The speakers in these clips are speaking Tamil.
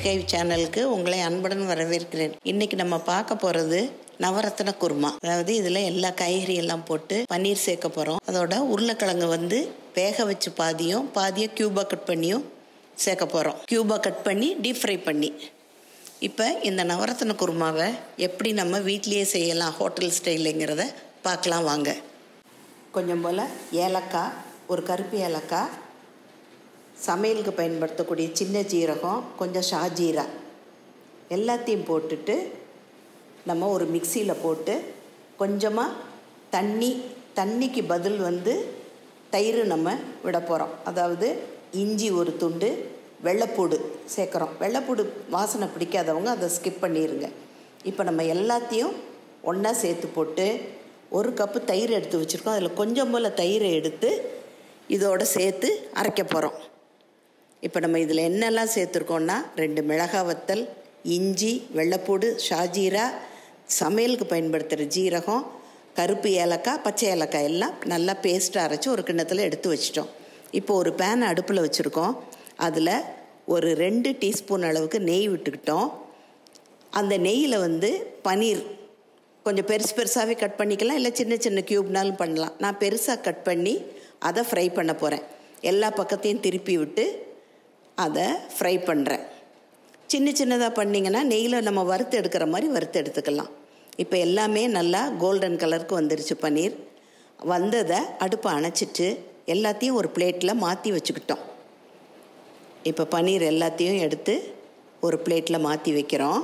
கைவ் சேனலுக்கு உங்களை அன்புடன் வரவேற்கிறேன் இன்னைக்கு நம்ம பார்க்க போகிறது நவரத்ன குருமா அதாவது இதில் எல்லா காய்கறி எல்லாம் போட்டு பன்னீர் சேர்க்க போகிறோம் அதோட உருளைக்கிழங்கு வந்து வேக வச்சு பாதியும் பாதியை க்யூபாக கட் பண்ணியும் சேர்க்க போகிறோம் க்யூபாக கட் பண்ணி டீப் ஃப்ரை பண்ணி இப்போ இந்த நவரத்ன குருமாவை எப்படி நம்ம வீட்லேயே செய்யலாம் ஹோட்டல் ஸ்டைலுங்கிறத பார்க்கலாம் வாங்க கொஞ்சம் போல் ஏலக்காய் ஒரு கருப்பு ஏலக்காய் சமையலுக்கு பயன்படுத்தக்கூடிய சின்ன ஜீரகம் கொஞ்சம் ஷாஜீரா எல்லாத்தையும் போட்டுட்டு நம்ம ஒரு மிக்சியில் போட்டு கொஞ்சமாக தண்ணி தண்ணிக்கு பதில் வந்து தயிர் நம்ம விட போகிறோம் அதாவது இஞ்சி ஒரு துண்டு வெள்ளைப்பூடு சேர்க்குறோம் வெள்ளைப்பூடு வாசனை பிடிக்காதவங்க அதை ஸ்கிப் பண்ணிடுங்க இப்போ நம்ம எல்லாத்தையும் ஒன்றா சேர்த்து போட்டு ஒரு கப்பு தயிர் எடுத்து வச்சுருக்கோம் அதில் கொஞ்சம் போல் தயிரை எடுத்து இதோடு சேர்த்து அரைக்க போகிறோம் இப்போ நம்ம இதில் என்னெல்லாம் சேர்த்துருக்கோன்னா ரெண்டு மிளகாய் வத்தல் இஞ்சி வெள்ளைப்பூடு ஷாஜீரா சமையலுக்கு பயன்படுத்துகிற ஜீரகம் கருப்பு ஏலக்காய் பச்சை ஏலக்காய் எல்லாம் நல்லா பேஸ்ட்டாக அரைச்சி ஒரு கிண்ணத்தில் எடுத்து வச்சிட்டோம் இப்போ ஒரு பேன் அடுப்பில் வச்சுருக்கோம் அதில் ஒரு ரெண்டு டீஸ்பூன் அளவுக்கு நெய் விட்டுக்கிட்டோம் அந்த நெய்யில் வந்து பன்னீர் கொஞ்சம் பெருசு பெருசாகவே கட் பண்ணிக்கலாம் இல்லை சின்ன சின்ன க்யூப்னாலும் பண்ணலாம் நான் பெருசாக கட் பண்ணி அதை ஃப்ரை பண்ண போகிறேன் எல்லா பக்கத்தையும் திருப்பி விட்டு அதை ஃப்ரை பண்ணுறேன் சின்ன சின்னதாக பண்ணிங்கன்னா நெய்யில் நம்ம வறுத்து எடுக்கிற மாதிரி வறுத்து எடுத்துக்கலாம் இப்போ எல்லாமே நல்லா கோல்டன் கலருக்கு வந்துருச்சு பன்னீர் வந்ததை அடுப்பை அணைச்சிட்டு எல்லாத்தையும் ஒரு பிளேட்டில் மாற்றி வச்சுக்கிட்டோம் இப்போ பன்னீர் எல்லாத்தையும் எடுத்து ஒரு பிளேட்டில் மாற்றி வைக்கிறோம்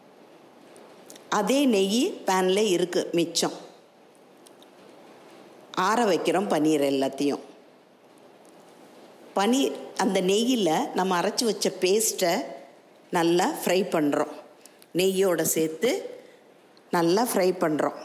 அதே நெய் பேனில் இருக்குது மிச்சம் ஆற வைக்கிறோம் பன்னீர் எல்லாத்தையும் பன்னீர் அந்த நெய்யில் நம்ம அரைச்சி வச்ச பேஸ்ட்டை நல்லா ஃப்ரை பண்ணுறோம் நெய்யோடு சேர்த்து நல்லா ஃப்ரை பண்ணுறோம்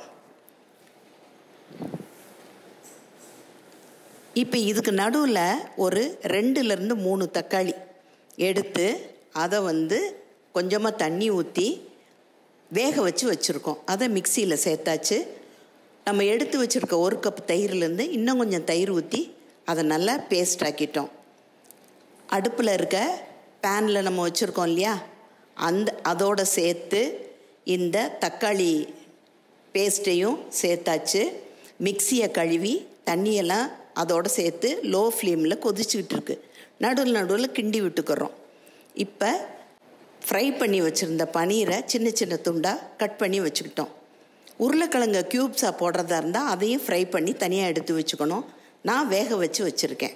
இப்போ இதுக்கு நடுவில் ஒரு ரெண்டுலேருந்து மூணு தக்காளி எடுத்து அதை வந்து கொஞ்சமாக தண்ணி ஊற்றி வேக வச்சு வச்சுருக்கோம் அதை மிக்சியில் சேர்த்தாச்சு நம்ம எடுத்து வச்சுருக்க ஒரு கப் தயிர்லேருந்து இன்னும் கொஞ்சம் தயிர் ஊற்றி அதை நல்லா பேஸ்ட் ஆக்கிட்டோம் அடுப்பில் இருக்க பேனில் நம்ம வச்சுருக்கோம் இல்லையா அந்த அதோடு சேர்த்து இந்த தக்காளி பேஸ்ட்டையும் சேர்த்தாச்சு மிக்சியை கழுவி தண்ணியெல்லாம் அதோடு சேர்த்து லோ ஃப்ளேமில் கொதிச்சுக்கிட்டு இருக்கு நடுவில் நடுவில் கிண்டி விட்டுக்கிறோம் இப்போ ஃப்ரை பண்ணி வச்சுருந்த பனீரை சின்ன சின்ன துண்டாக கட் பண்ணி வச்சுக்கிட்டோம் உருளைக்கிழங்க க்யூப்ஸாக போடுறதா இருந்தால் அதையும் ஃப்ரை பண்ணி தனியாக எடுத்து வச்சுக்கணும் நான் வேக வச்சு வச்சுருக்கேன்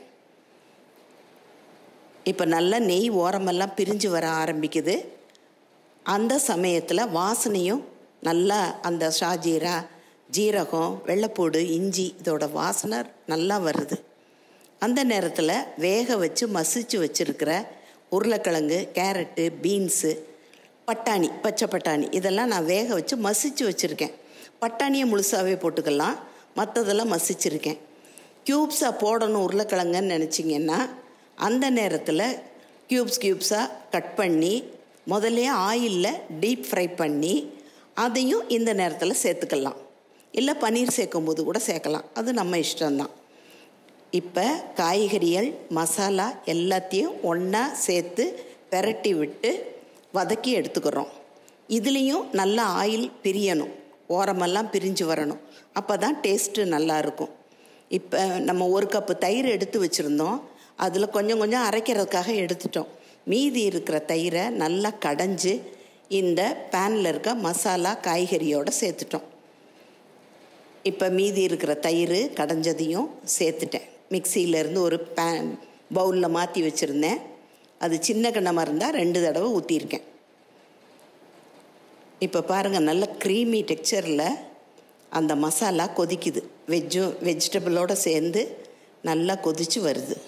இப்போ நல்லா நெய் ஓரமெல்லாம் பிரிஞ்சு வர ஆரம்பிக்குது அந்த சமயத்தில் வாசனையும் நல்லா அந்த ஷாஜீரா ஜீரகம் வெள்ளைப்பூடு இஞ்சி இதோட வாசனை நல்லா வருது அந்த நேரத்தில் வேக வச்சு மசிச்சு வச்சுருக்கிற உருளைக்கிழங்கு கேரட்டு பீன்ஸு பட்டாணி பச்சை பட்டாணி இதெல்லாம் நான் வேக வச்சு மசிச்சு வச்சுருக்கேன் பட்டாணியை முழுசாகவே போட்டுக்கலாம் மற்றதெல்லாம் மசிச்சிருக்கேன் க்யூப்ஸாக போடணும் உருளைக்கிழங்குன்னு நினச்சிங்கன்னா அந்த நேரத்தில் க்யூப்ஸ் க்யூப்ஸாக கட் பண்ணி முதல்ல ஆயிலில் டீப் ஃப்ரை பண்ணி அதையும் இந்த நேரத்தில் சேர்த்துக்கலாம் இல்லை பன்னீர் சேர்க்கும்போது கூட சேர்க்கலாம் அது நம்ம இஷ்டம்தான் இப்போ காய்கறிகள் மசாலா எல்லாத்தையும் ஒன்றா சேர்த்து பெரட்டி விட்டு வதக்கி எடுத்துக்கிறோம் இதுலேயும் நல்லா ஆயில் பிரியணும் ஓரமெல்லாம் பிரிஞ்சு வரணும் அப்போ தான் டேஸ்ட்டு நல்லாயிருக்கும் இப்போ நம்ம ஒரு கப்பு தயிர் எடுத்து வச்சுருந்தோம் அதில் கொஞ்சம் கொஞ்சம் அரைக்கிறதுக்காக எடுத்துட்டோம் மீதி இருக்கிற தயிரை நல்லா கடைஞ்சி இந்த பேனில் இருக்க மசாலா காய்கறியோடு சேர்த்துட்டோம் இப்போ மீதி இருக்கிற தயிர் கடைஞ்சதையும் சேர்த்துட்டேன் மிக்சியிலேருந்து ஒரு பேன் பவுலில் மாற்றி வச்சுருந்தேன் அது சின்ன கிண்ணமாக இருந்தால் ரெண்டு தடவை ஊற்றிருக்கேன் இப்போ பாருங்கள் நல்ல க்ரீமி டெக்ஸ்சரில் அந்த மசாலா கொதிக்குது வெஜ்ஜும் வெஜிடபிளோடு சேர்ந்து நல்லா கொதித்து வருது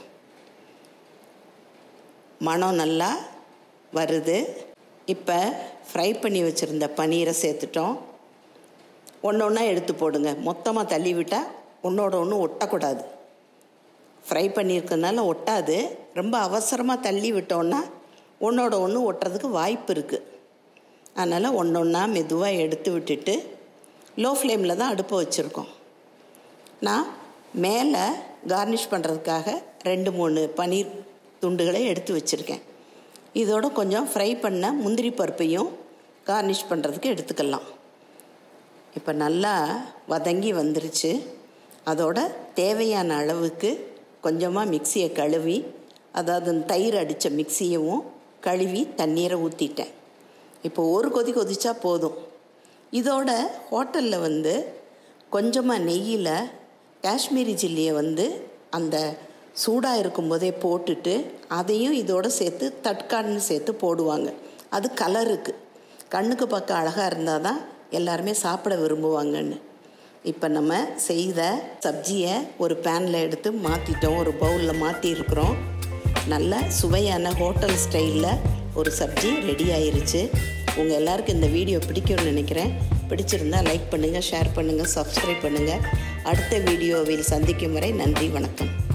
மனம் நல்லா வருது இப்போ ஃப்ரை பண்ணி வச்சுருந்த பன்னீரை சேர்த்துட்டோம் ஒன்று ஒன்றா எடுத்து போடுங்க மொத்தமாக தள்ளி விட்டால் ஒன்றோட ஒன்று ஒட்டக்கூடாது ஃப்ரை பண்ணியிருக்கனால ஒட்டாது ரொம்ப அவசரமாக தள்ளி விட்டோன்னா ஒன்றோட ஒன்று ஒட்டுறதுக்கு வாய்ப்பு இருக்குது அதனால் ஒன்று ஒன்றா மெதுவாக எடுத்து விட்டுட்டு லோ ஃப்ளேமில் தான் அடுப்பை வச்சுருக்கோம் நான் மேலே கார்னிஷ் பண்ணுறதுக்காக ரெண்டு மூணு பன்னீர் துண்டுகளை எடுத்து வச்சுருக்கேன் இதோட கொஞ்சம் ஃப்ரை பண்ண முந்திரி பருப்பையும் கார்னிஷ் பண்ணுறதுக்கு எடுத்துக்கலாம் இப்போ நல்லா வதங்கி வந்துருச்சு அதோட தேவையான அளவுக்கு கொஞ்சமாக மிக்சியை கழுவி அதாவது தயிர் அடித்த மிக்சியவும் கழுவி தண்ணீரை ஊற்றிட்டேன் இப்போ ஒரு கொதி கொதிச்சா போதும் இதோட ஹோட்டலில் வந்து கொஞ்சமாக நெய்யில் காஷ்மீரி சில்லியை வந்து அந்த சூடாக இருக்கும்போதே போட்டுட்டு அதையும் இதோட சேர்த்து தட்கான்னு சேர்த்து போடுவாங்க அது கலருக்கு கண்ணுக்கு பார்க்க அழகாக இருந்தால் தான் எல்லாருமே சாப்பிட விரும்புவாங்கன்னு இப்போ நம்ம செய்த சப்ஜியை ஒரு பேனில் எடுத்து மாற்றிட்டோம் ஒரு பவுலில் மாற்றிருக்கிறோம் நல்ல சுவையான ஹோட்டல் ஸ்டைலில் ஒரு சப்ஜி ரெடி ஆயிருச்சு உங்கள் எல்லாருக்கும் இந்த வீடியோ பிடிக்கும்னு நினைக்கிறேன் பிடிச்சிருந்தா லைக் பண்ணுங்கள் ஷேர் பண்ணுங்கள் சப்ஸ்கிரைப் பண்ணுங்கள் அடுத்த வீடியோவில் சந்திக்கும் வரை நன்றி வணக்கம்